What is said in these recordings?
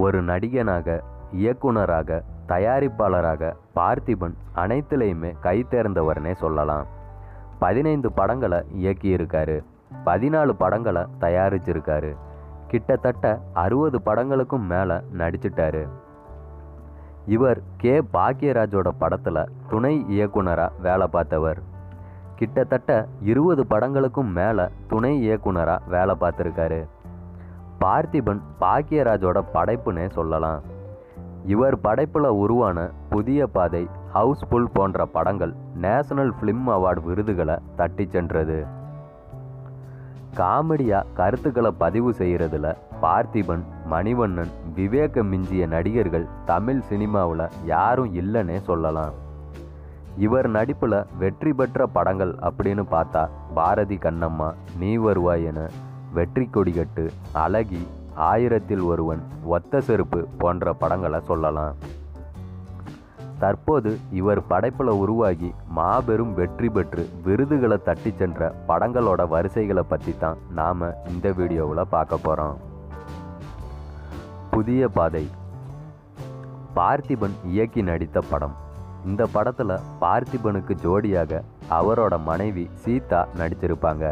ஒரு நடிகனாக இயக்குனராக தயாரிப்பாளராக பார்த்திபன் அனைத்துலேயுமே கை தேர்ந்தவர்னே சொல்லலாம் பதினைந்து படங்களை இயக்கியிருக்காரு பதினாலு படங்களை தயாரிச்சிருக்காரு கிட்டத்தட்ட அறுபது படங்களுக்கும் மேலே நடிச்சிட்டாரு இவர் கே பாக்யராஜோட படத்தில் துணை இயக்குனராக வேலை பார்த்தவர் கிட்டத்தட்ட இருபது படங்களுக்கும் மேலே துணை இயக்குனராக வேலை பார்த்துருக்காரு பார்த்திபன் பாக்யராஜோட படைப்புனே சொல்லலாம் இவர் படைப்பில் உருவான புதிய பாதை ஹவுஸ்ஃபுல் போன்ற படங்கள் நேஷனல் ஃபிலிம் அவார்டு விருதுகளை தட்டி சென்றது காமெடியாக கருத்துக்களை பதிவு செய்கிறதுல பார்த்திபன் மணிவண்ணன் விவேக மிஞ்சிய நடிகர்கள் தமிழ் சினிமாவில் யாரும் இல்லைன்னே சொல்லலாம் இவர் நடிப்பில் வெற்றி பெற்ற படங்கள் அப்படின்னு பார்த்தா பாரதி கண்ணம்மா நீ வருவாய் என வெற்றி கொடிகட்டு அழகி ஆயிரத்தில் ஒருவன் ஒத்த செருப்பு போன்ற படங்களை சொல்லலாம் தற்போது இவர் படைப்பில் உருவாகி மாபெரும் வெற்றி பெற்று விருதுகளை தட்டி சென்ற படங்களோட வரிசைகளை பற்றி தான் நாம் இந்த வீடியோவில் பார்க்க போகிறோம் புதிய பாதை பார்த்திபன் இயக்கி நடித்த படம் இந்த படத்தில் பார்த்திபனுக்கு ஜோடியாக அவரோட மனைவி சீதா நடிச்சிருப்பாங்க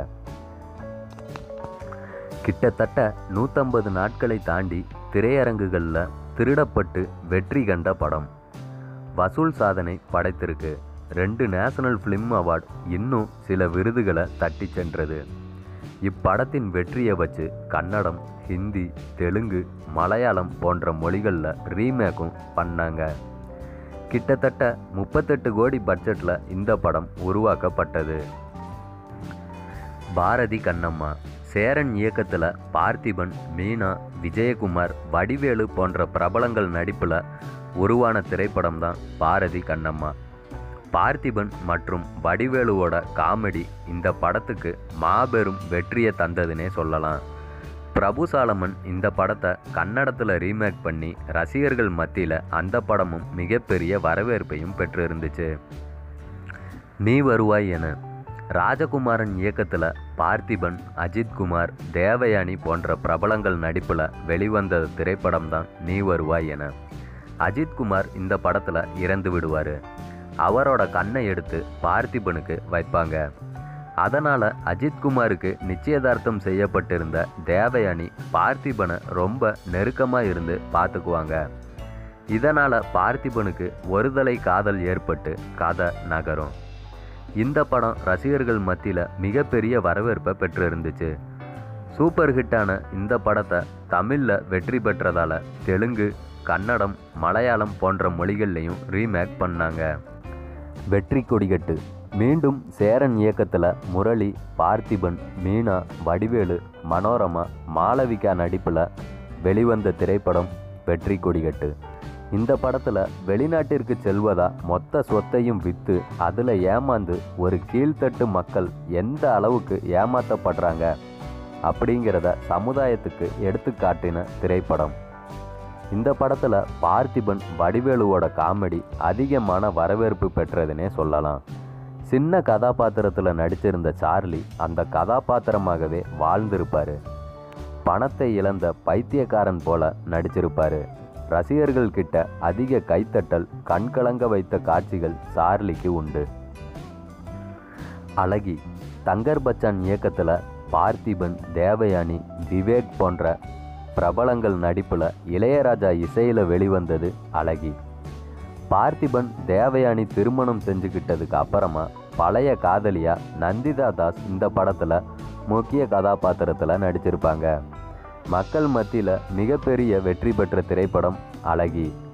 கிட்டத்தட்ட நூற்றம்பது நாட்களை தாண்டி திரையரங்குகளில் திருடப்பட்டு வெற்றி கண்ட படம் வசூல் சாதனை படைத்திருக்கு ரெண்டு நேஷனல் ஃபிலிம் அவார்ட் இன்னும் சில விருதுகளை தட்டி சென்றது இப்படத்தின் வெற்றியை வச்சு கன்னடம் ஹிந்தி தெலுங்கு மலையாளம் போன்ற மொழிகளில் ரீமேக்கும் பண்ணாங்க கிட்டத்தட்ட முப்பத்தெட்டு கோடி பட்ஜெட்டில் இந்த படம் உருவாக்கப்பட்டது பாரதி கண்ணம்மா சேரன் இயக்கத்தில் பார்த்திபன் மீனா விஜயகுமார் வடிவேலு போன்ற பிரபலங்கள் நடிப்பில் உருவான திரைப்படம் தான் பாரதி கண்ணம்மா பார்த்திபன் மற்றும் வடிவேலுவோட காமெடி இந்த படத்துக்கு மாபெரும் வெற்றியை தந்ததுன்னே சொல்லலாம் பிரபு சாலமன் இந்த படத்தை கன்னடத்தில் ரீமேக் பண்ணி ரசிகர்கள் மத்தியில் அந்த படமும் மிகப்பெரிய வரவேற்பையும் பெற்று இருந்துச்சு நீ வருவாய் என ராஜகுமாரன் இயக்கத்தில் பார்த்திபன் அஜித்குமார் தேவயானி போன்ற பிரபலங்கள் நடிப்பில் வெளிவந்த திரைப்படம் தான் நீ வருவாய் என அஜித்குமார் இந்த படத்தில் இறந்து விடுவார் அவரோட கண்ணை எடுத்து பார்த்திபனுக்கு வைப்பாங்க அதனால் அஜித்குமாருக்கு நிச்சயதார்த்தம் செய்யப்பட்டிருந்த தேவயானி பார்த்திபனை ரொம்ப நெருக்கமாக இருந்து பார்த்துக்குவாங்க இதனால் பார்த்திபனுக்கு ஒருதலை காதல் ஏற்பட்டு கதை நகரும் இந்த படம் ரசிகர்கள் மத்தியில் மிகப்பெரிய வரவேற்பை பெற்று இருந்துச்சு சூப்பர் ஹிட்டான இந்த படத்தை தமிழில் வெற்றி பெற்றதால் தெலுங்கு கன்னடம் மலையாளம் போன்ற மொழிகள்லையும் ரீமேக் பண்ணாங்க வெற்றி கொடிகட்டு மீண்டும் சேரன் இயக்கத்தில் முரளி பார்த்திபன் மீனா வடிவேலு மனோரமா மாளவிகா நடிப்பில் வெளிவந்த திரைப்படம் வெற்றி கொடிகட்டு இந்த படத்தில் வெளிநாட்டிற்கு செல்வதா மொத்த சொத்தையும் விற்று அதில் ஏமாந்து ஒரு கீழ்த்தட்டு மக்கள் எந்த அளவுக்கு ஏமாற்றப்படுறாங்க அப்படிங்கிறத சமுதாயத்துக்கு எடுத்துக்காட்டின திரைப்படம் இந்த படத்தில் பார்த்திபன் வடிவேலுவோட காமெடி அதிகமான வரவேற்பு பெற்றதுனே சொல்லலாம் சின்ன கதாபாத்திரத்தில் நடிச்சிருந்த சார்லி அந்த கதாபாத்திரமாகவே வாழ்ந்திருப்பார் பணத்தை இழந்த பைத்தியக்காரன் போல நடிச்சிருப்பார் ரசிகர்கள் கிட்ட அதிக கைத்தட்டல் கண்கலங்க வைத்த காட்சிகள் சார்லிக்கு உண்டு அழகி தங்கர் பச்சான் இயக்கத்தில் பார்த்திபன் தேவயானி விவேக் போன்ற பிரபலங்கள் நடிப்பில் இளையராஜா இசையில் வெளிவந்தது அழகி பார்த்திபன் தேவயானி திருமணம் செஞ்சுக்கிட்டதுக்கு அப்புறமா பழைய காதலியா நந்திதா தாஸ் இந்த படத்தில் முக்கிய கதாபாத்திரத்தில் நடிச்சிருப்பாங்க மக்கள் மத்தியில் மிகப்பெரிய வெற்றி பெற்ற திரைப்படம் அழகி